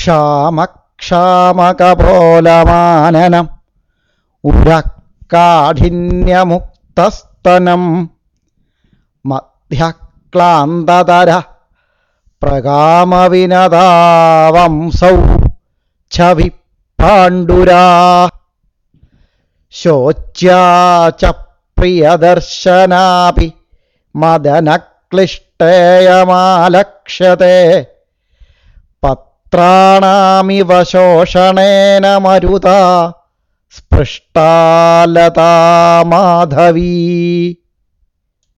ക്ഷാമക്ഷാമകപോലമാനനം ഉരക്കാഠിന്യമുക്തസ്തനം മധ്യക്ലാന്തതര പ്രകാമവിനതാവംസൗ ഛവി പാണ്ഡുരാ ശോച്യാ ച പ്രിയദർശനാപി മദനക്ലിഷ്ടേയമാലക്ഷ്യത്തെ പത്രാണാമിവ ശോഷണേന മരുത സ്പൃഷ്ടാലതാ മാധവീ